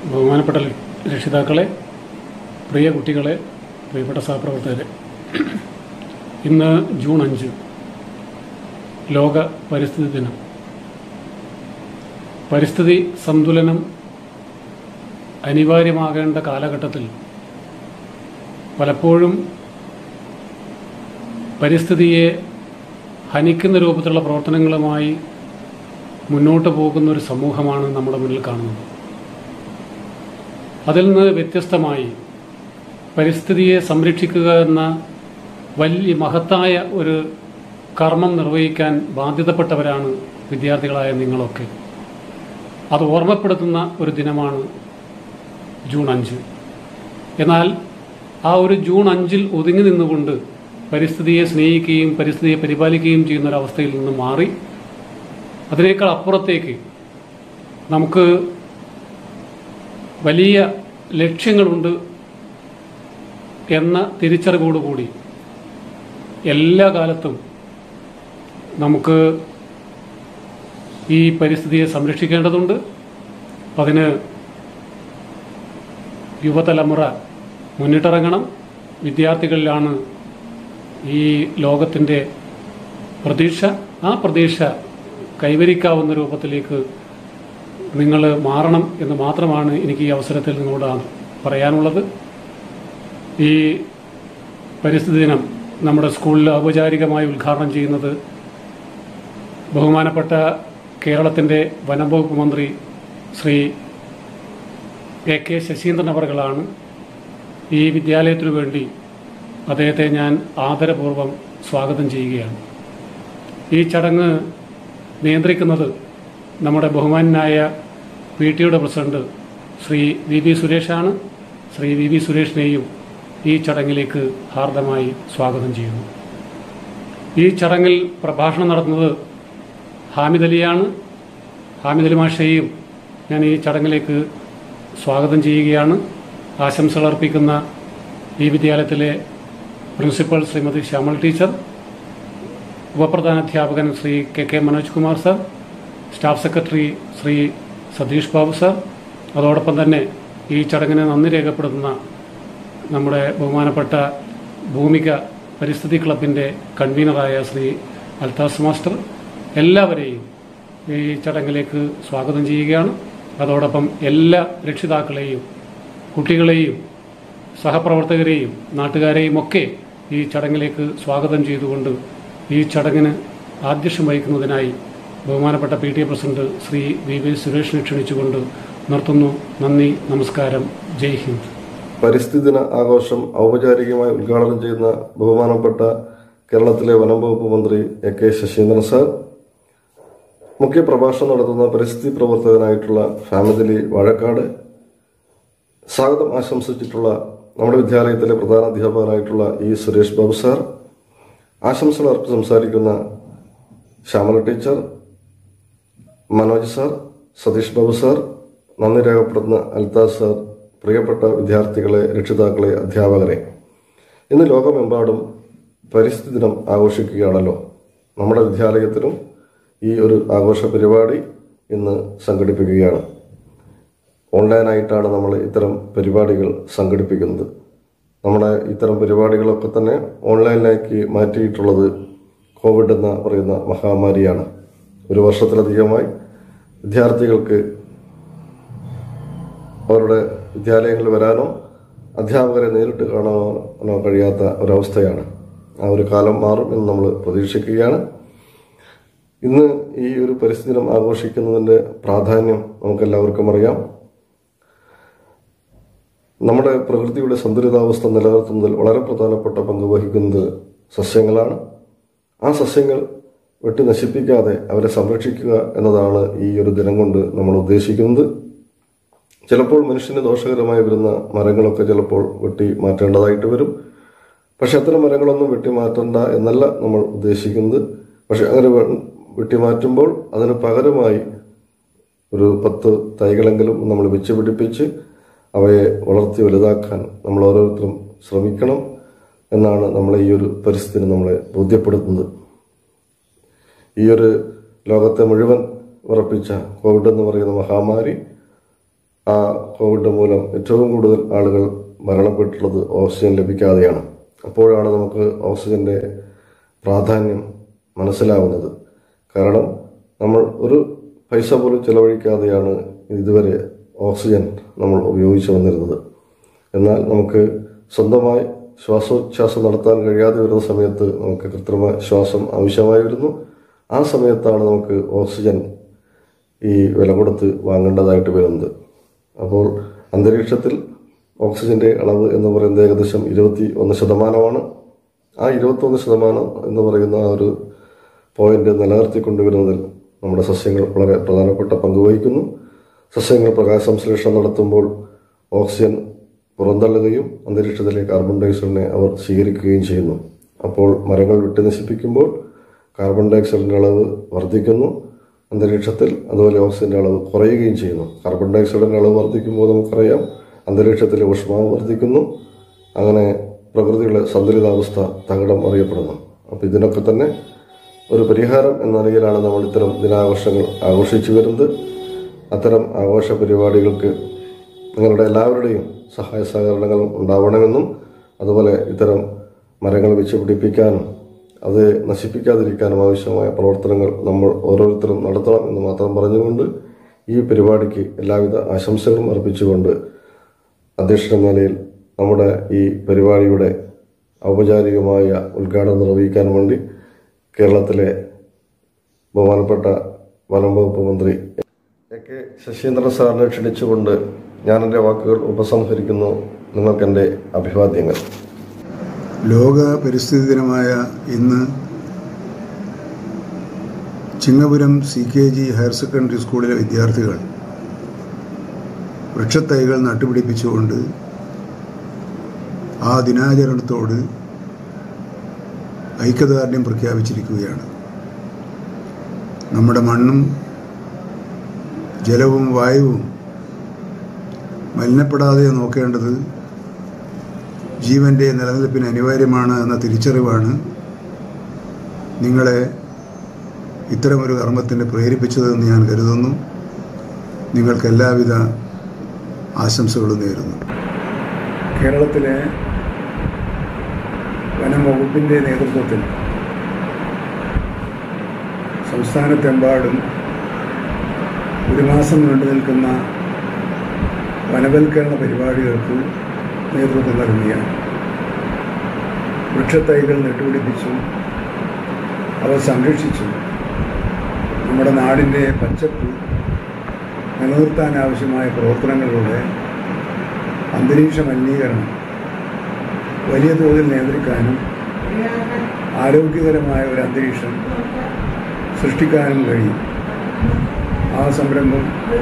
ബഹുമാനപ്പെട്ട രക്ഷിതാക്കളെ പ്രിയ കുട്ടികളെ പ്രിയപ്പെട്ട സഹപ്രവർത്തകരെ ഇന്ന് ജൂൺ അഞ്ച് ലോക പരിസ്ഥിതി ദിനം പരിസ്ഥിതി സന്തുലനം അനിവാര്യമാകേണ്ട കാലഘട്ടത്തിൽ പലപ്പോഴും പരിസ്ഥിതിയെ ഹനിക്കുന്ന രൂപത്തിലുള്ള പ്രവർത്തനങ്ങളുമായി മുന്നോട്ട് പോകുന്ന ഒരു സമൂഹമാണ് നമ്മുടെ മുന്നിൽ കാണുന്നത് അതിൽ നിന്ന് വ്യത്യസ്തമായി പരിസ്ഥിതിയെ സംരക്ഷിക്കുക എന്ന വലിയ മഹത്തായ ഒരു കർമ്മം നിർവഹിക്കാൻ ബാധ്യതപ്പെട്ടവരാണ് വിദ്യാർത്ഥികളായ നിങ്ങളൊക്കെ അത് ഓർമ്മപ്പെടുത്തുന്ന ഒരു ദിനമാണ് ജൂൺ അഞ്ച് എന്നാൽ ആ ഒരു ജൂൺ അഞ്ചിൽ ഒതുങ്ങി നിന്നുകൊണ്ട് പരിസ്ഥിതിയെ സ്നേഹിക്കുകയും പരിസ്ഥിതിയെ പരിപാലിക്കുകയും ചെയ്യുന്ന ഒരു അവസ്ഥയിൽ നിന്ന് മാറി അതിനേക്കാൾ അപ്പുറത്തേക്ക് നമുക്ക് വലിയ ലക്ഷ്യങ്ങളുണ്ട് എന്ന തിരിച്ചറിവോടുകൂടി എല്ലാ കാലത്തും നമുക്ക് ഈ പരിസ്ഥിതിയെ സംരക്ഷിക്കേണ്ടതുണ്ട് അതിന് യുവതലമുറ മുന്നിട്ടിറങ്ങണം വിദ്യാർത്ഥികളിലാണ് ഈ ലോകത്തിൻ്റെ പ്രതീക്ഷ ആ പ്രതീക്ഷ കൈവരിക്കാവുന്ന രൂപത്തിലേക്ക് നിങ്ങൾ മാറണം എന്ന് മാത്രമാണ് എനിക്ക് ഈ അവസരത്തിൽ നിങ്ങളോട് പറയാനുള്ളത് ഈ പരിസ്ഥിതി ദിനം നമ്മുടെ സ്കൂളിൽ ഔപചാരികമായി ഉദ്ഘാടനം ചെയ്യുന്നത് ബഹുമാനപ്പെട്ട കേരളത്തിൻ്റെ വനം വകുപ്പ് മന്ത്രി ശ്രീ എ കെ ശശീന്ദ്രൻ അവർകളാണ് ഈ വിദ്യാലയത്തിനു വേണ്ടി അദ്ദേഹത്തെ ഞാൻ ആദരപൂർവ്വം സ്വാഗതം ചെയ്യുകയാണ് ഈ ചടങ്ങ് നിയന്ത്രിക്കുന്നത് നമ്മുടെ ബഹുമാനായ പി ടിയുടെ പ്രസിഡന്റ് ശ്രീ വി വി സുരേഷാണ് ശ്രീ വി വി സുരേഷിനെയും ഈ ചടങ്ങിലേക്ക് ഹാർദമായി സ്വാഗതം ചെയ്യുന്നു ഈ ചടങ്ങിൽ പ്രഭാഷണം നടത്തുന്നത് ഹാമിദ് അലിയാണ് ഹാമിദ് അലി മാഷയെയും ഞാൻ ഈ ചടങ്ങിലേക്ക് സ്വാഗതം ചെയ്യുകയാണ് ആശംസകൾ അർപ്പിക്കുന്ന ഈ വിദ്യാലയത്തിലെ പ്രിൻസിപ്പൽ ശ്രീമതി ശ്യാമൾ ടീച്ചർ ഉപപ്രധാനാധ്യാപകൻ Shri K K Manoj Kumar sir staff secretary Shri Satheesh Babu sir അതോടൊപ്പം തന്നെ ഈ ചടങ്ങിന് നന്ദി രേഖപ്പെടുത്തുന്ന നമ്മുടെ ബഹുമാനപ്പെട്ട ഭൂമിക പരിസ്ഥിതി ക്ലബിൻ്റെ കൺവീനറായ ശ്രീ അൽതാസ് മാസ്റ്റർ എല്ലാവരെയും ഈ ചടങ്ങിലേക്ക് സ്വാഗതം ചെയ്യുകയാണ് അതോടൊപ്പം എല്ലാ രക്ഷിതാക്കളെയും കുട്ടികളെയും സഹപ്രവർത്തകരെയും നാട്ടുകാരെയും ഒക്കെ ഈ ചടങ്ങിലേക്ക് സ്വാഗതം ചെയ്തുകൊണ്ട് ഈ ചടങ്ങിന് ആദ്യക്ഷം വഹിക്കുന്നതിനായി ബഹുമാനപ്പെട്ട P T A president Shri V V സുരേഷിനെ ക്ഷണിച്ചുകൊണ്ട് നിർത്തുന്നു നന്ദി നമസ്കാരം ജയ് ഹിന്ദ് പരിസ്ഥിതി ദിന ആഘോഷം ഔപചാരികമായി ഉദ്ഘാടനം ചെയ്യുന്ന ബഹുമാനപ്പെട്ട കേരളത്തിലെ വനം വകുപ്പ് മന്ത്രി എ കെ ശശീന്ദ്രൻ സാർ മുഖ്യ പ്രഭാഷണം നടത്തുന്ന പരിസ്ഥിതി പ്രവർത്തകനായിട്ടുള്ള ഫാമിലി വാഴക്കാട് സ്വാഗതം ആശംസിച്ചിട്ടുള്ള നമ്മുടെ വിദ്യാലയത്തിലെ പ്രധാന അധ്യാപകനായിട്ടുള്ള ഇ സുരേഷ് ബാബു സാർ ആശംസകൾ അർപ്പിച്ച് സംസാരിക്കുന്ന Shyamala teacher Manoj sir Satheesh Babu sir നന്ദി രേഖപ്പെടുത്തുന്ന അൽതാസ് സാർ പ്രിയപ്പെട്ട വിദ്യാർത്ഥികളെ രക്ഷിതാക്കളെ അധ്യാപകരെ ഇന്ന് ലോകമെമ്പാടും പരിസ്ഥിതി ദിനം ആഘോഷിക്കുകയാണല്ലോ നമ്മുടെ വിദ്യാലയത്തിലും ഈ ഒരു ആഘോഷ പരിപാടി ഇന്ന് സംഘടിപ്പിക്കുകയാണ് ഓൺലൈനായിട്ടാണ് നമ്മൾ ഇത്തരം പരിപാടികൾ സംഘടിപ്പിക്കുന്നത് നമ്മുടെ ഇത്തരം പരിപാടികളൊക്കെ തന്നെ ഓൺലൈനിലേക്ക് മാറ്റിയിട്ടുള്ളത് കോവിഡ് എന്ന് പറയുന്ന മഹാമാരിയാണ് ഒരു വർഷത്തിലധികമായി വിദ്യാർത്ഥികൾക്ക് അവരുടെ വിദ്യാലയങ്ങളിൽ വരാനോ അധ്യാപകരെ നേരിട്ട് കാണാനോ കഴിയാത്ത ഒരവസ്ഥയാണ് ആ ഒരു കാലം മാറും എന്ന് നമ്മൾ പ്രതീക്ഷിക്കുകയാണ് ഇന്ന് ഈ ഒരു പരിസ്ഥിതി ദിനം ആഘോഷിക്കുന്നതിൻ്റെ പ്രാധാന്യം നമുക്കെല്ലാവർക്കും അറിയാം നമ്മുടെ പ്രകൃതിയുടെ സന്തുലിതാവസ്ഥ നിലനിർത്തുന്നതിൽ വളരെ പ്രധാനപ്പെട്ട പങ്ക് വഹിക്കുന്നത് സസ്യങ്ങളാണ് ആ സസ്യങ്ങൾ വെട്ടി നശിപ്പിക്കാതെ അവരെ സംരക്ഷിക്കുക എന്നതാണ് ഈ ഒരു ദിനം കൊണ്ട് നമ്മൾ ഉദ്ദേശിക്കുന്നത് ചിലപ്പോൾ മനുഷ്യന് ദോഷകരമായി വരുന്ന മരങ്ങളൊക്കെ ചിലപ്പോൾ വെട്ടി മാറ്റേണ്ടതായിട്ട് വരും പക്ഷെ അത്തരം മരങ്ങളൊന്നും വെട്ടി മാറ്റണ്ട എന്നല്ല നമ്മൾ ഉദ്ദേശിക്കുന്നത് പക്ഷെ അങ്ങനെ വെട്ടിമാറ്റുമ്പോൾ അതിന് പകരമായി ഒരു പത്ത് തൈകളെങ്കിലും നമ്മൾ വെച്ച് പിടിപ്പിച്ച് അവയെ വളർത്തി വലുതാക്കാൻ നമ്മൾ ഓരോരുത്തരും ശ്രമിക്കണം എന്നാണ് നമ്മളെ ഈ ഒരു പരിസ്ഥിതി നമ്മളെ ബോധ്യപ്പെടുത്തുന്നത് ഈ ഒരു ലോകത്തെ മുഴുവൻ ഉറപ്പിച്ച കോവിഡ് എന്ന് പറയുന്ന മഹാമാരി ആ കോവിഡ് മൂലം ഏറ്റവും കൂടുതൽ ആളുകൾ മരണപ്പെട്ടിട്ടുള്ളത് ഓക്സിജൻ ലഭിക്കാതെയാണ് അപ്പോഴാണ് നമുക്ക് ഓക്സിജന്റെ പ്രാധാന്യം മനസ്സിലാവുന്നത് കാരണം നമ്മൾ ഒരു പൈസ പോലും ചെലവഴിക്കാതെയാണ് ഇതുവരെ ഓക്സിജൻ നമ്മൾ ഉപയോഗിച്ചു വന്നിരുന്നത് എന്നാൽ നമുക്ക് സ്വന്തമായി ശ്വാസോച്ഛ്വാസം നടത്താൻ കഴിയാതെ വരുന്ന സമയത്ത് നമുക്ക് കൃത്രിമ ശ്വാസം ആവശ്യമായി വരുന്നു ആ സമയത്താണ് നമുക്ക് ഓക്സിജൻ ഈ വില കൊടുത്ത് വാങ്ങേണ്ടതായിട്ട് വരുന്നത് അപ്പോൾ അന്തരീക്ഷത്തിൽ ഓക്സിജന്റെ അളവ് എന്ന് പറയുന്നത് ഏകദേശം ഇരുപത്തി ഒന്ന് ശതമാനമാണ് ആ ഇരുപത്തൊന്ന് ശതമാനം എന്ന് പറയുന്ന ആ ഒരു പോയിന്റ് നിലനിർത്തിക്കൊണ്ടുവരുന്നതിൽ നമ്മുടെ സസ്യങ്ങൾ വളരെ പ്രധാനപ്പെട്ട പങ്ക് വഹിക്കുന്നു സസ്യങ്ങൾ പ്രകാശ സംശ്ലേഷണം നടത്തുമ്പോൾ ഓക്സിജൻ പുറന്തള്ളുകയും അന്തരീക്ഷത്തിലെ കാർബൺ ഡയോക്സൈഡിനെ അവർ സ്വീകരിക്കുകയും ചെയ്യുന്നു അപ്പോൾ മരങ്ങൾ വെട്ടി നശിപ്പിക്കുമ്പോൾ കാർബൺ ഡയോക്സൈഡിന്റെ അളവ് വർദ്ധിക്കുന്നു അന്തരീക്ഷത്തിൽ അതുപോലെ ഓക്സിജന്റെ അളവ് കുറയുകയും ചെയ്യുന്നു കാർബൺ ഡയോക്സൈഡിന്റെ അളവ് വർദ്ധിക്കുമ്പോൾ നമുക്കറിയാം അന്തരീക്ഷത്തിലെ ഊഷ്മാവ് വർദ്ധിക്കുന്നു അങ്ങനെ പ്രകൃതിയുടെ സന്തുലിതാവസ്ഥ തകിടം അറിയപ്പെടുന്നു അപ്പോൾ ഇതിനൊക്കെ തന്നെ ഒരു പരിഹാരം എന്ന നിലയിലാണ് നമ്മൾ ഇത്തരം ദിനാഘോഷങ്ങൾ ആഘോഷിച്ചു വരുന്നത് അത്തരം ആഘോഷ പരിപാടികൾക്ക് നിങ്ങളുടെ എല്ലാവരുടെയും സഹായ സഹകരണങ്ങൾ ഉണ്ടാവണമെന്നും അതുപോലെ ഇത്തരം മരങ്ങൾ വെച്ച് പിടിപ്പിക്കാനും അത് നശിപ്പിക്കാതിരിക്കാനും ആവശ്യമായ പ്രവർത്തനങ്ങൾ നമ്മൾ ഓരോരുത്തരും നടത്തണം എന്ന് മാത്രം പറഞ്ഞുകൊണ്ട് ഈ പരിപാടിക്ക് എല്ലാവിധ ആശംസകളും അർപ്പിച്ചുകൊണ്ട് അധ്യക്ഷ നിലയിൽ നമ്മുടെ ഈ പരിപാടിയുടെ ഔപചാരികമായ ഉദ്ഘാടനം നിർവഹിക്കാൻ വേണ്ടി കേരളത്തിലെ ബഹുമാനപ്പെട്ട വനം വകുപ്പ് മന്ത്രി എ കെ ശശീന്ദ്രൻ സാറിനെ ക്ഷണിച്ചുകൊണ്ട് ഞാൻ എൻ്റെ വാക്കുകൾ ഉപസംഹരിക്കുന്നു നിങ്ങൾക്കെൻ്റെ അഭിവാദ്യങ്ങൾ ലോക പരിസ്ഥിതി ദിനമായ ഇന്ന് Chingapuram C K G higher secondary സ്കൂളിലെ വിദ്യാർത്ഥികൾ വൃക്ഷത്തൈകൾ നട്ടുപിടിപ്പിച്ചുകൊണ്ട് ആ ദിനാചരണത്തോട് ഐക്യദാർഢ്യം പ്രഖ്യാപിച്ചിരിക്കുകയാണ് നമ്മുടെ മണ്ണും ജലവും വായുവും മലിനപ്പെടാതെ നോക്കേണ്ടത് ജീവന്റെ നിലനിൽപ്പിന് അനിവാര്യമാണ് എന്ന തിരിച്ചറിവാണ് നിങ്ങളെ ഇത്തരമൊരു കർമ്മത്തിന് പ്രേരിപ്പിച്ചതെന്ന് ഞാൻ കരുതുന്നു നിങ്ങൾക്ക് എല്ലാവിധ ആശംസകളും നേരുന്നു കേരളത്തിലെ വനം വകുപ്പിൻ്റെ നേതൃത്വത്തിൽ സംസ്ഥാനത്തെമ്പാടും ഒരു മാസം നീണ്ടു നിൽക്കുന്ന വനവൽക്കരണ പരിപാടികൾക്ക് നേതൃത്വം നൽകുകയാണ് വൃക്ഷത്തൈകൾ നട്ടുപിടിപ്പിച്ചു അവ സംരക്ഷിച്ചു നമ്മുടെ നാടിൻ്റെ പച്ചപ്പ് നിലനിർത്താൻ ആവശ്യമായ പ്രവർത്തനങ്ങളിലൂടെ അന്തരീക്ഷ മലിനീകരണം വലിയ തോതിൽ നിയന്ത്രിക്കാനും ആരോഗ്യകരമായ ഒരു അന്തരീക്ഷം സൃഷ്ടിക്കാനും കഴിയും ആ സംരംഭം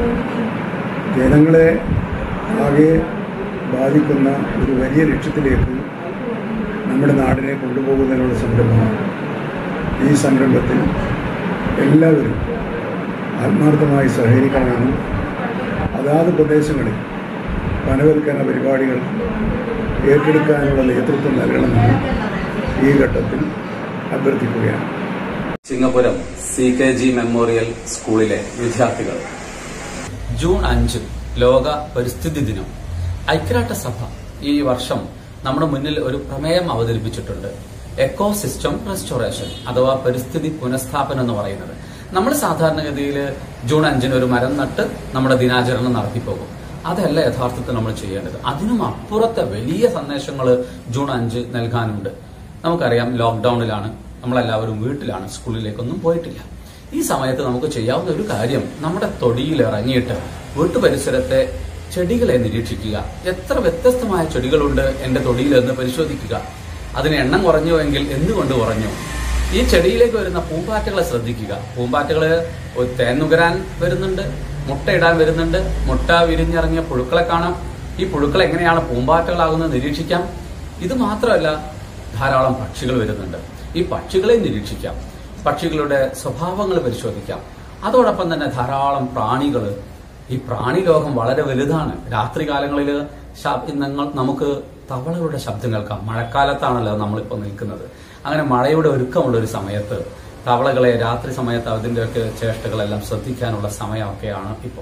ജനങ്ങളെ ആകെ ബാധിക്കുന്ന ഒരു വലിയ ലക്ഷ്യത്തിലേക്ക് നമ്മുടെ നാടിനെ കൊണ്ടുപോകുന്നതിനുള്ള സംരംഭമാണ് ഈ സംരംഭത്തിൽ എല്ലാവരും ആത്മാർത്ഥമായി സഹകരിക്കണമെന്നും അതാത് പ്രദേശങ്ങളിൽ വനവൽക്കരണ പരിപാടികൾ ഏറ്റെടുക്കാനുള്ള നേതൃത്വം നൽകണമെന്നും ഈ ഘട്ടത്തിൽ അഭ്യർത്ഥിക്കുകയാണ് Singapuram C K G memorial സ്കൂളിലെ വിദ്യാർത്ഥികൾ ജൂൺ അഞ്ച് ലോക പരിസ്ഥിതി ദിനം ഐക്യരാഷ്ട്രസഭ ഈ വർഷം നമ്മുടെ മുന്നിൽ ഒരു പ്രമേയം അവതരിപ്പിച്ചിട്ടുണ്ട് എക്കോ സിസ്റ്റം റെസ്റ്റോറേഷൻ അഥവാ പരിസ്ഥിതി പുനഃസ്ഥാപനം എന്ന് പറയുന്നത് നമ്മൾ സാധാരണഗതിയിൽ ജൂൺ അഞ്ചിന് ഒരു മരം നട്ട് നമ്മുടെ ദിനാചരണം നടത്തിപ്പോകും അതല്ല യഥാർത്ഥത്തിൽ നമ്മൾ ചെയ്യേണ്ടത് അതിനും അപ്പുറത്തെ വലിയ സന്ദേശങ്ങൾ ജൂൺ അഞ്ച് നൽകാനുണ്ട് നമുക്കറിയാം ലോക്ക്ഡൌണിലാണ് നമ്മളെല്ലാവരും വീട്ടിലാണ് സ്കൂളിലേക്കൊന്നും പോയിട്ടില്ല ഈ സമയത്ത് നമുക്ക് ചെയ്യാവുന്ന ഒരു കാര്യം നമ്മുടെ തൊടിയിൽ ഇറങ്ങിയിട്ട് വീട്ടുപരിസരത്തെ ചെടികളെ നിരീക്ഷിക്കുക എത്ര വ്യത്യസ്തമായ ചെടികളുണ്ട് എന്റെ തൊടിയിൽ എന്ന് പരിശോധിക്കുക അതിന് എണ്ണം കുറഞ്ഞുവെങ്കിൽ എന്തുകൊണ്ട് കുറഞ്ഞു ഈ ചെടിയിലേക്ക് വരുന്ന പൂമ്പാറ്റകളെ ശ്രദ്ധിക്കുക പൂമ്പാറ്റകള് ഒരു തേൻ നുകരാൻ വരുന്നുണ്ട് മുട്ടയിടാൻ വരുന്നുണ്ട് മുട്ട വിരിഞ്ഞിറങ്ങിയ പുഴുക്കളെ കാണാം ഈ പുഴുക്കൾ എങ്ങനെയാണ് പൂമ്പാറ്റകളാകുന്നത് നിരീക്ഷിക്കാം ഇത് മാത്രമല്ല ധാരാളം പക്ഷികൾ വരുന്നുണ്ട് ഈ പക്ഷികളെ നിരീക്ഷിക്കാം പക്ഷികളുടെ സ്വഭാവങ്ങൾ പരിശോധിക്കാം അതോടൊപ്പം തന്നെ ധാരാളം പ്രാണികൾ ഈ പ്രാണി ലോകം വളരെ വലുതാണ് രാത്രികാലങ്ങളിൽ നിങ്ങൾ നമുക്ക് തവളകളുടെ ശബ്ദം കേൾക്കാം മഴക്കാലത്താണല്ലോ നമ്മളിപ്പോൾ നിൽക്കുന്നത് അങ്ങനെ മഴയുടെ ഒരുക്കമുള്ള ഒരു സമയത്ത് തവളകളെ രാത്രി സമയത്ത് അതിൻ്റെയൊക്കെ ചേഷ്ടകളെല്ലാം ശ്രദ്ധിക്കാനുള്ള സമയമൊക്കെയാണ് ഇപ്പോൾ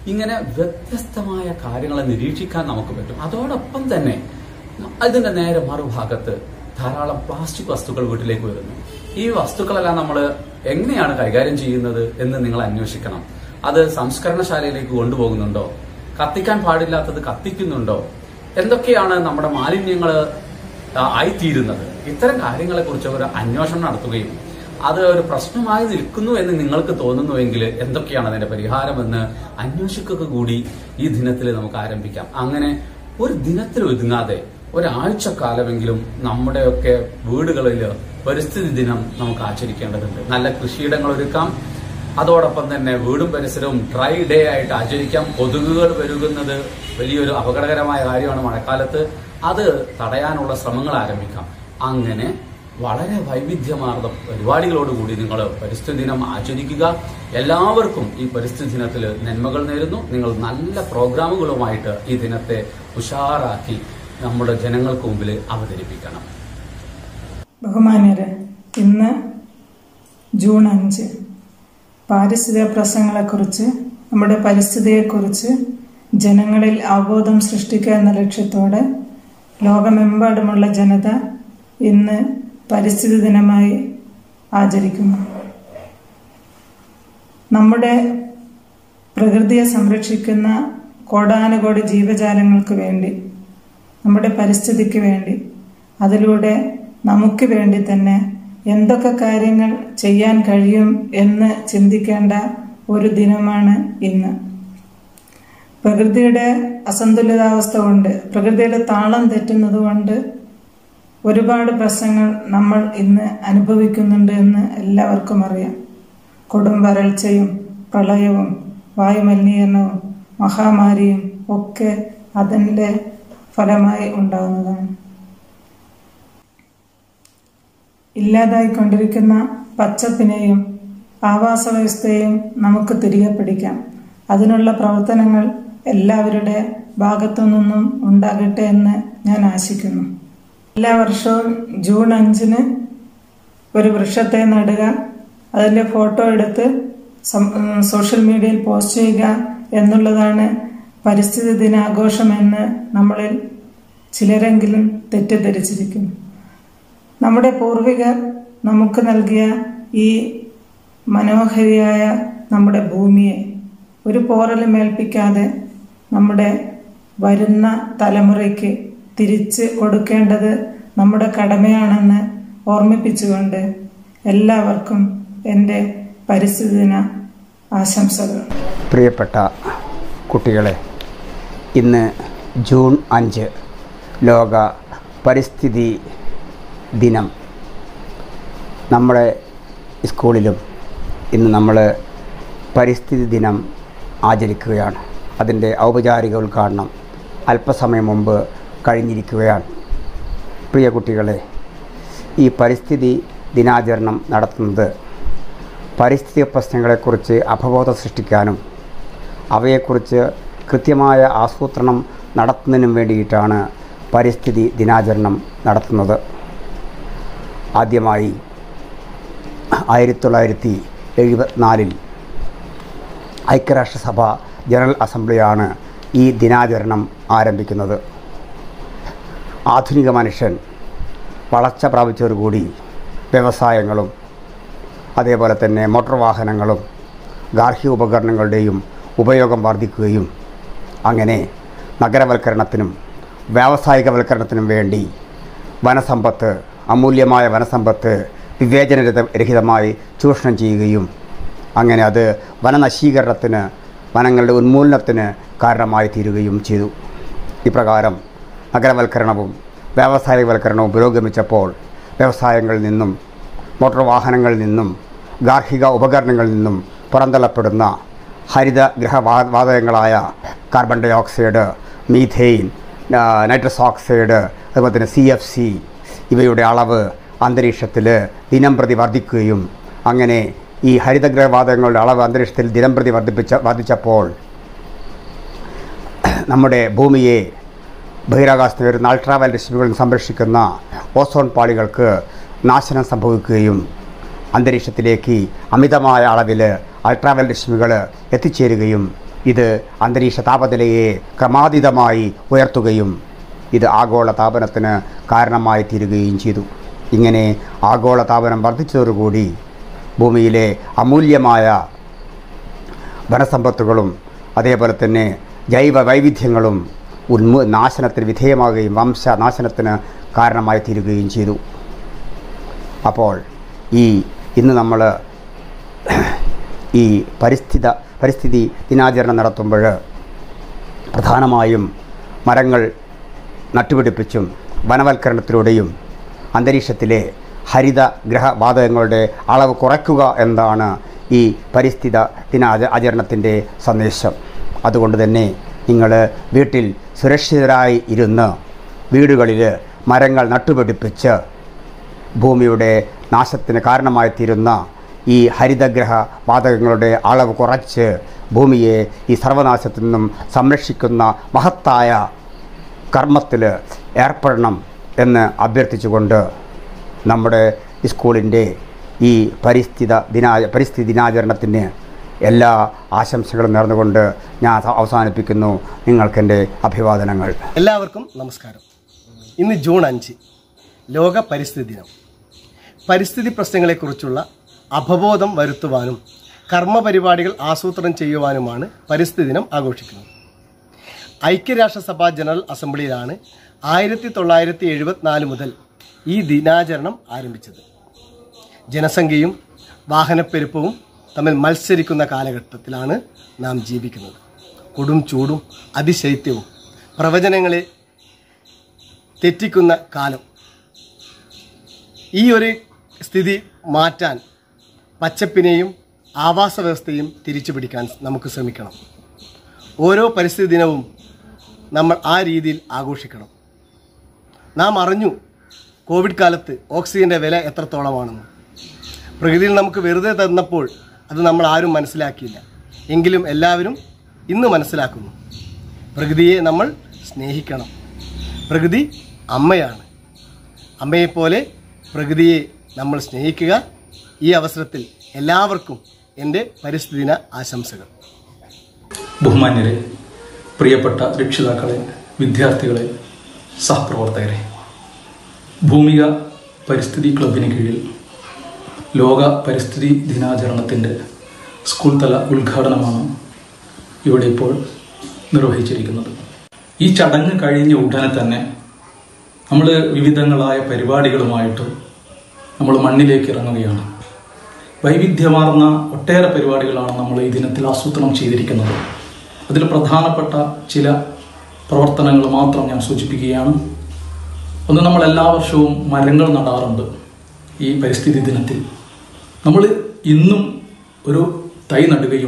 ഇങ്ങനെ വ്യത്യസ്തമായ കാര്യങ്ങളെ നിരീക്ഷിക്കാൻ നമുക്ക് പറ്റും അതോടൊപ്പം തന്നെ അതിന്റെ നേരെ മറുഭാഗത്ത് ധാരാളം പ്ലാസ്റ്റിക് വസ്തുക്കൾ വീട്ടിലേക്ക് വരുന്നു ഈ വസ്തുക്കളെല്ലാം നമ്മൾ എങ്ങനെയാണ് കൈകാര്യം ചെയ്യുന്നത് എന്ന് നിങ്ങൾ അന്വേഷിക്കണം അത് സംസ്കരണശാലയിലേക്ക് കൊണ്ടുപോകുന്നുണ്ടോ കത്തിക്കാൻ പാടില്ലാത്തത് കത്തിക്കുന്നുണ്ടോ എന്തൊക്കെയാണ് നമ്മുടെ മാലിന്യങ്ങൾ ആയിത്തീരുന്നത് ഇത്തരം കാര്യങ്ങളെ കുറിച്ച് ഒരു അന്വേഷണം നടത്തുകയും അത് ഒരു പ്രശ്നമായി നിൽക്കുന്നു എന്ന് നിങ്ങൾക്ക് തോന്നുന്നുവെങ്കിൽ എന്തൊക്കെയാണ് അതിന്റെ പരിഹാരമെന്ന് അന്വേഷിക്കുക കൂടി ഈ ദിനത്തിൽ നമുക്ക് ആരംഭിക്കാം അങ്ങനെ ഒരു ദിനത്തിൽ ഒതുങ്ങാതെ ഒരാഴ്ചക്കാലമെങ്കിലും നമ്മുടെയൊക്കെ വീടുകളിൽ പരിസ്ഥിതി ദിനം നമുക്ക് ആചരിക്കേണ്ടതുണ്ട് നല്ല കൃഷിയിടങ്ങൾ ഒരുക്കാം അതോടൊപ്പം തന്നെ വീടും പരിസരവും ഡ്രൈ ഡേ ആയിട്ട് ആചരിക്കാം കൊതുകുകൾ പെരുകുന്നത് വലിയൊരു അപകടകരമായ കാര്യമാണ് മഴക്കാലത്ത് അത് തടയാനുള്ള ശ്രമങ്ങൾ ആരംഭിക്കാം അങ്ങനെ വളരെ വൈവിധ്യമാർന്ന പരിപാടികളോടുകൂടി നിങ്ങൾ പരിസ്ഥിതി ദിനം ആചരിക്കുക എല്ലാവർക്കും ഈ പരിസ്ഥിതി ദിനത്തിൽ നന്മകൾ നേരുന്നു നിങ്ങൾ നല്ല പ്രോഗ്രാമുകളുമായിട്ട് ഈ ദിനത്തെ ഉഷാറാക്കി നമ്മുടെ ജനങ്ങൾക്ക് മുമ്പിൽ അവതരിപ്പിക്കണം ബഹുമാന്യരെ ഇന്ന് ജൂൺ അഞ്ച് പാരിസ്ഥിതിക പ്രശ്നങ്ങളെക്കുറിച്ച് നമ്മുടെ പരിസ്ഥിതിയെക്കുറിച്ച് ജനങ്ങളിൽ അവബോധം സൃഷ്ടിക്കുക എന്ന ലക്ഷ്യത്തോടെ ലോകമെമ്പാടുമുള്ള ജനത ഇന്ന് പരിസ്ഥിതി ദിനമായി ആചരിക്കുന്നു നമ്മുടെ പ്രകൃതിയെ സംരക്ഷിക്കുന്ന കോടാനുകോടി ജീവജാലങ്ങൾക്ക് വേണ്ടി നമ്മുടെ പരിസ്ഥിതിക്ക് വേണ്ടി അതിലൂടെ നമുക്ക് വേണ്ടി തന്നെ എന്തൊക്കെ കാര്യങ്ങൾ ചെയ്യാൻ കഴിയും എന്ന് ചിന്തിക്കേണ്ട ഒരു ദിനമാണ് ഇന്ന് പ്രകൃതിയുടെ അസന്തുലിതാവസ്ഥ കൊണ്ട് പ്രകൃതിയുടെ താളം തെറ്റുന്നത് കൊണ്ട് ഒരുപാട് പ്രശ്നങ്ങൾ നമ്മൾ ഇന്ന് അനുഭവിക്കുന്നുണ്ട് എന്ന് എല്ലാവർക്കും അറിയാം കൊടും വരൾച്ചയും പ്രളയവും വായുമലിനീകരണവും മഹാമാരിയും ഒക്കെ അതിൻ്റെ ഫലമായി ഉണ്ടാകുന്നതാണ് ഇല്ലാതായിക്കൊണ്ടിരിക്കുന്ന പച്ചപ്പിനെയും ആവാസ വ്യവസ്ഥയെയും നമുക്ക് തിരികെ പിടിക്കാം അതിനുള്ള പ്രവർത്തനങ്ങൾ എല്ലാവരുടെ ഭാഗത്തു നിന്നും ഉണ്ടാകട്ടെ എന്ന് ഞാൻ ആശിക്കുന്നു എല്ലാ വർഷവും ജൂൺ അഞ്ചിന് ഒരു വൃക്ഷത്തെ നടുക അതിൻ്റെ ഫോട്ടോ എടുത്ത് സം- ഉം, സോഷ്യൽ മീഡിയയിൽ പോസ്റ്റ് ചെയ്യുക എന്നുള്ളതാണ് പരിസ്ഥിതി ദിനാഘോഷമെന്ന് നമ്മളിൽ ചിലരെങ്കിലും തെറ്റിദ്ധരിച്ചിരിക്കുന്നു നമ്മുടെ പൂർവികർ നമുക്ക് നൽകിയ ഈ മനോഹരിയായ നമ്മുടെ ഭൂമിയെ ഒരു പോറലും ഏൽപ്പിക്കാതെ നമ്മുടെ വരുന്ന തലമുറയ്ക്ക് തിരിച്ച് കൊടുക്കേണ്ടത് നമ്മുടെ കടമയാണെന്ന് ഓർമ്മിപ്പിച്ചുകൊണ്ട് എല്ലാവർക്കും എൻ്റെ പരിസ്ഥിതി ദിന ആശംസകൾ പ്രിയപ്പെട്ട കുട്ടികളെ ഇന്ന് ജൂൺ അഞ്ച് ലോക പരിസ്ഥിതി ദിനം നമ്മുടെ സ്കൂളിലും ഇന്ന് നമ്മൾ പരിസ്ഥിതി ദിനം ആചരിക്കുകയാണ് അതിൻ്റെ ഔപചാരിക ഉദ്ഘാടനം അല്പസമയം മുമ്പ് കഴിഞ്ഞിരിക്കുകയാണ് പ്രിയ കുട്ടികളെ ഈ പരിസ്ഥിതി ദിനാചരണം നടത്തുന്നത് പരിസ്ഥിതി പ്രശ്നങ്ങളെക്കുറിച്ച് അവബോധം സൃഷ്ടിക്കാനും അവയെക്കുറിച്ച് കൃത്യമായ ആസൂത്രണം നടത്തുന്നതിനും വേണ്ടിയിട്ടാണ് പരിസ്ഥിതി ദിനാചരണം നടത്തുന്നത് ആദ്യമായി ആയിരത്തി തൊള്ളായിരത്തി എഴുപത്തിനാലിൽ ഐക്യരാഷ്ട്രസഭ ജനറൽ അസംബ്ലിയാണ് ഈ ദിനാചരണം ആരംഭിക്കുന്നത് ആധുനിക മനുഷ്യൻ വളർച്ച പ്രാപിച്ചതോടുകൂടി വ്യവസായങ്ങളും അതേപോലെ തന്നെ മോട്ടോർ വാഹനങ്ങളും ഗാർഹിക ഉപകരണങ്ങളുടെയും ഉപയോഗം വർദ്ധിക്കുകയും അങ്ങനെ നഗരവൽക്കരണത്തിനും വ്യാവസായികവൽക്കരണത്തിനും വേണ്ടി വനസമ്പത്ത് അമൂല്യമായ വനസമ്പത്ത് വിവേചനരഹിത- രഹിതമായി ചൂഷണം ചെയ്യുകയും അങ്ങനെ അത് വനനശീകരണത്തിന് വനങ്ങളുടെ ഉന്മൂലനത്തിന് കാരണമായി തീരുകയും ചെയ്തു ഇപ്രകാരം നഗരവൽക്കരണവും വ്യാവസായികവൽക്കരണവും പുരോഗമിച്ചപ്പോൾ വ്യവസായങ്ങളിൽ നിന്നും മോട്ടോർ വാഹനങ്ങളിൽ നിന്നും ഗാർഹിക ഉപകരണങ്ങളിൽ നിന്നും പുറന്തള്ളപ്പെടുന്ന ഹരിത ഗ്രഹവാതകങ്ങളായ കാർബൺ ഡൈ ഓക്സൈഡ് മീഥെയിൻ ആ, നൈട്രസ് ഓക്സൈഡ് അതുപോലെ തന്നെ സി എഫ് സി ഇവയുടെ അളവ് അന്തരീക്ഷത്തിൽ ദിനം പ്രതി വർദ്ധിക്കുകയും അങ്ങനെ ഈ ഹരിതഗ്രഹവാതകങ്ങളുടെ അളവ് അന്തരീക്ഷത്തിൽ ദിനം പ്രതി വർദ്ധിപ്പിച്ച വർദ്ധിച്ചപ്പോൾ നമ്മുടെ ഭൂമിയെ ബഹിരാകാശത്ത് വരുന്ന അൾട്രാവയൽ രശ്മികളിൽ നിന്ന് സംരക്ഷിക്കുന്ന ഓസോൺ പാളികൾക്ക് നാശനം സംഭവിക്കുകയും അന്തരീക്ഷത്തിലേക്ക് അമിതമായ അളവിൽ അൾട്രാവയൽ രശ്മികൾ എത്തിച്ചേരുകയും ഇത് അന്തരീക്ഷ താപനിലയെ ക്രമാതീതമായി ഉയർത്തുകയും ഇത് ആഗോള താപനത്തിന് കാരണമായി തീരുകയും ചെയ്തു ഇങ്ങനെ ആഗോള താപനം വർദ്ധിച്ചതോടുകൂടി ഭൂമിയിലെ അമൂല്യമായ വനസമ്പത്തുകളും അതേപോലെ തന്നെ ജൈവ വൈവിധ്യങ്ങളും ഉന്മൂ നാശനത്തിന് വിധേയമാകുകയും വംശനാശനത്തിന് കാരണമായി തീരുകയും ചെയ്തു അപ്പോൾ ഈ ഇന്ന് നമ്മൾ ഈ പരിസ്ഥിത പരിസ്ഥിതി ദിനാചരണം നടത്തുമ്പോൾ പ്രധാനമായും മരങ്ങൾ നട്ടുപിടിപ്പിച്ചും വനവൽക്കരണത്തിലൂടെയും അന്തരീക്ഷത്തിലെ ഹരിത ഗ്രഹവാതകങ്ങളുടെ അളവ് കുറയ്ക്കുക എന്നതാണ് ഈ പരിസ്ഥിത ദിനാച ആചരണത്തിൻ്റെ സന്ദേശം അതുകൊണ്ട് തന്നെ നിങ്ങൾ വീട്ടിൽ സുരക്ഷിതരായി ഇരുന്ന് വീടുകളിൽ മരങ്ങൾ നട്ടുപിടിപ്പിച്ച് ഭൂമിയുടെ നാശത്തിന് കാരണമായി തീരുന്ന ഈ ഹരിതഗ്രഹ വാതകങ്ങളുടെ അളവ് കുറച്ച് ഭൂമിയെ ഈ സർവനാശത്തിൽ നിന്നും സംരക്ഷിക്കുന്ന മഹത്തായ കർമ്മത്തിൽ ഏർപ്പെടണം എന്ന് അഭ്യർത്ഥിച്ചുകൊണ്ട് നമ്മുടെ സ്കൂളിൻ്റെ ഈ പരിസ്ഥിത ദിനാ പരിസ്ഥിതി ദിനാചരണത്തിന് എല്ലാ ആശംസകളും നേർന്നുകൊണ്ട് ഞാൻ അവസാനിപ്പിക്കുന്നു നിങ്ങൾക്കെൻ്റെ അഭിവാദനങ്ങൾ എല്ലാവർക്കും നമസ്കാരം ഇന്ന് ജൂൺ അഞ്ച് ലോക പരിസ്ഥിതി ദിനം പരിസ്ഥിതി പ്രശ്നങ്ങളെക്കുറിച്ചുള്ള അവബോധം വരുത്തുവാനും കർമ്മപരിപാടികൾ ആസൂത്രണം ചെയ്യുവാനുമാണ് പരിസ്ഥിതി ദിനം ആഘോഷിക്കുന്നത് ഐക്യരാഷ്ട്രസഭ ജനറൽ അസംബ്ലിയിലാണ് ആയിരത്തി തൊള്ളായിരത്തി എഴുപത്തിനാല് മുതൽ ഈ ദിനാചരണം ആരംഭിച്ചത് ജനസംഖ്യയും വാഹനപ്പെരുപ്പവും തമ്മിൽ മത്സരിക്കുന്ന കാലഘട്ടത്തിലാണ് നാം ജീവിക്കുന്നത് കൊടും ചൂടും അതിശൈത്യവും പ്രവചനങ്ങളെ തെറ്റിക്കുന്ന കാലം ഈ ഒരു സ്ഥിതി മാറ്റാൻ പച്ചപ്പിനെയും ആവാസ വ്യവസ്ഥയും തിരിച്ചു പിടിക്കാൻ നമുക്ക് ശ്രമിക്കണം ഓരോ പരിസ്ഥിതി ദിനവും നമ്മൾ ആ രീതിയിൽ ആഘോഷിക്കണം നാം അറിഞ്ഞു കോവിഡ് കാലത്ത് ഓക്സിജൻ്റെ വില എത്രത്തോളമാണെന്ന് പ്രകൃതിയിൽ നമുക്ക് വെറുതെ തന്നപ്പോൾ അത് നമ്മൾ ആരും മനസ്സിലാക്കിയില്ല എങ്കിലും എല്ലാവരും ഇന്ന് മനസ്സിലാക്കുന്നു പ്രകൃതിയെ നമ്മൾ സ്നേഹിക്കണം പ്രകൃതി അമ്മയാണ് അമ്മയെപ്പോലെ പ്രകൃതിയെ നമ്മൾ സ്നേഹിക്കുക ഈ അവസരത്തിൽ എല്ലാവർക്കും എൻ്റെ പരിസ്ഥിതി ദിന ആശംസകൾ ബഹുമാന്യരെ പ്രിയപ്പെട്ട രക്ഷിതാക്കളെ വിദ്യാർത്ഥികളെ സഹപ്രവർത്തകരെ ഭൂമിക പരിസ്ഥിതി ക്ലബിന് കീഴിൽ ലോക പരിസ്ഥിതി ദിനാചരണത്തിൻ്റെ സ്കൂൾ തല ഉദ്ഘാടനമാണ് ഇവിടെ ഇപ്പോൾ നിർവഹിച്ചിരിക്കുന്നത് ഈ ചടങ്ങ് കഴിഞ്ഞ ഉടനെ തന്നെ നമ്മൾ വിവിധങ്ങളായ പരിപാടികളുമായിട്ട് നമ്മൾ മണ്ണിലേക്ക് ഇറങ്ങുകയാണ് വൈവിധ്യമാർന്ന ഒട്ടേറെ പരിപാടികളാണ് നമ്മൾ ഈ ദിനത്തിൽ ആസൂത്രണം ചെയ്തിരിക്കുന്നത് അതിൽ പ്രധാനപ്പെട്ട ചില പ്രവർത്തനങ്ങൾ മാത്രം ഞാൻ സൂചിപ്പിക്കുകയാണ് ഒന്ന് നമ്മൾ എല്ലാ വർഷവും മരങ്ങൾ നടാറുണ്ട് ഈ പരിസ്ഥിതി ദിനത്തിൽ നമ്മൾ ഇന്നും ഒരു തൈ നടുകയും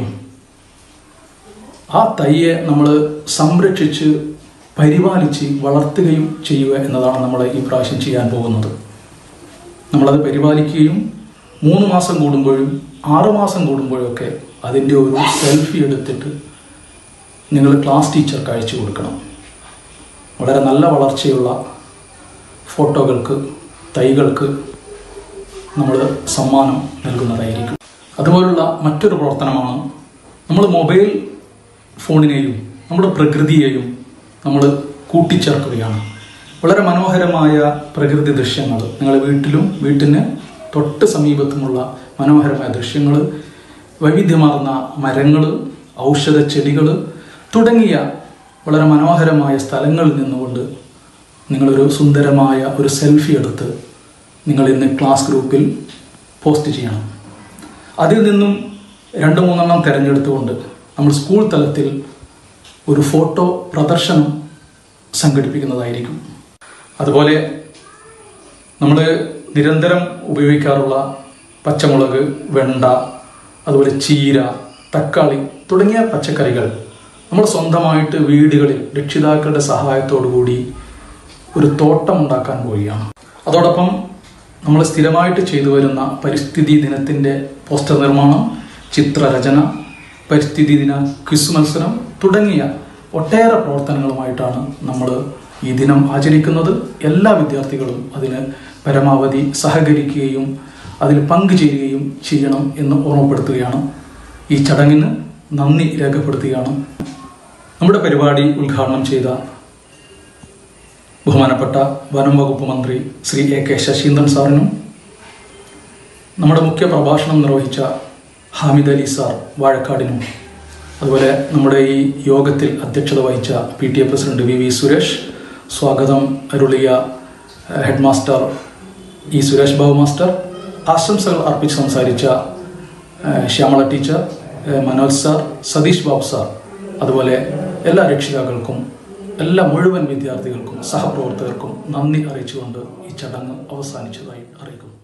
ആ തൈയെ നമ്മൾ സംരക്ഷിച്ച് പരിപാലിച്ച് വളർത്തുകയും ചെയ്യുക എന്നതാണ് നമ്മൾ ഈ പ്രാവശ്യം ചെയ്യാൻ പോകുന്നത് നമ്മളത് പരിപാലിക്കുകയും മൂന്ന് മാസം കൂടുമ്പോഴും ആറ് മാസം കൂടുമ്പോഴും ഒക്കെ അതിൻ്റെ ഒരു സെൽഫി എടുത്തിട്ട് നിങ്ങൾ ക്ലാസ് ടീച്ചർക്ക് അയച്ചു കൊടുക്കണം വളരെ നല്ല വളർച്ചയുള്ള ഫോട്ടോകൾക്ക് തൈകൾക്ക് നമ്മൾ സമ്മാനം നൽകുന്നതായിരിക്കും അതുപോലുള്ള മറ്റൊരു പ്രവർത്തനമാണ് നമ്മൾ മൊബൈൽ ഫോണിനെയും നമ്മുടെ പ്രകൃതിയെയും നമ്മൾ കൂട്ടിച്ചേർക്കുകയാണ് വളരെ മനോഹരമായ പ്രകൃതി ദൃശ്യങ്ങൾ നിങ്ങളുടെ വീട്ടിലും വീട്ടിന് തൊട്ട് സമീപത്തുമുള്ള മനോഹരമായ ദൃശ്യങ്ങൾ വൈവിധ്യമാർന്ന മരങ്ങൾ ഔഷധ ചെടികൾ തുടങ്ങിയ വളരെ മനോഹരമായ സ്ഥലങ്ങളിൽ നിന്നുകൊണ്ട് നിങ്ങളൊരു സുന്ദരമായ ഒരു സെൽഫി എടുത്ത് നിങ്ങൾ ഇന്ന് ക്ലാസ് ഗ്രൂപ്പിൽ പോസ്റ്റ് ചെയ്യണം അതിൽ നിന്നും രണ്ട് മൂന്നെണ്ണം തിരഞ്ഞെടുത്തുകൊണ്ട് നമ്മൾ സ്കൂൾ തലത്തിൽ ഒരു ഫോട്ടോ പ്രദർശനം സംഘടിപ്പിക്കുന്നതായിരിക്കും അതുപോലെ നമ്മൾ നിരന്തരം ഉപയോഗിക്കാറുള്ള പച്ചമുളക് വെണ്ട അതുപോലെ ചീര തക്കാളി തുടങ്ങിയ പച്ചക്കറികൾ നമ്മൾ സ്വന്തമായിട്ട് വീടുകളിൽ രക്ഷിതാക്കളുടെ സഹായത്തോടു കൂടി ഒരു തോട്ടം ഉണ്ടാക്കാൻ പോവുകയാണ് അതോടൊപ്പം നമ്മൾ സ്ഥിരമായിട്ട് ചെയ്തു വരുന്ന പരിസ്ഥിതി ദിനത്തിൻ്റെ പോസ്റ്റർ നിർമ്മാണം ചിത്രരചന പരിസ്ഥിതി ദിന ക്വിസ് മത്സരം തുടങ്ങിയ ഒട്ടേറെ പ്രവർത്തനങ്ങളുമായിട്ടാണ് നമ്മൾ ഈ ദിനം ആചരിക്കുന്നത് എല്ലാ വിദ്യാർത്ഥികളും അതിന് പരമാവധി സഹകരിക്കുകയും അതിൽ പങ്കുചേരുകയും ചെയ്യണം എന്ന് ഓർമ്മപ്പെടുത്തുകയാണ് ഈ ചടങ്ങിന് നന്ദി രേഖപ്പെടുത്തുകയാണ് നമ്മുടെ പരിപാടി ഉദ്ഘാടനം ചെയ്ത ബഹുമാനപ്പെട്ട വനം വകുപ്പ് മന്ത്രി ശ്രീ എ കെ ശശീന്ദ്രൻ സാറിനും നമ്മുടെ മുഖ്യ പ്രഭാഷണം നിർവഹിച്ച ഹാമിദ് അലി സാർ വാഴക്കാടിനും അതുപോലെ നമ്മുടെ ഈ യോഗത്തിൽ അധ്യക്ഷത വഹിച്ച P T A president V V Suresh സ്വാഗതം അരുളിയ ഏഹ്, head master E Suresh Babu master ആശംസകൾ അർപ്പിച്ച് സംസാരിച്ച ഏഹ്, ശ്യാമള ടീച്ചർ ഏഹ്, മനോജ് സാർ സതീഷ് ബാബു സാർ അതുപോലെ എല്ലാ രക്ഷിതാക്കൾക്കും എല്ലാ മുഴുവൻ വിദ്യാർത്ഥികൾക്കും സഹപ്രവർത്തകർക്കും നന്ദി അറിയിച്ചുകൊണ്ട് ഈ ചടങ്ങ് അവസാനിച്ചതായി അറിയിക്കുന്നു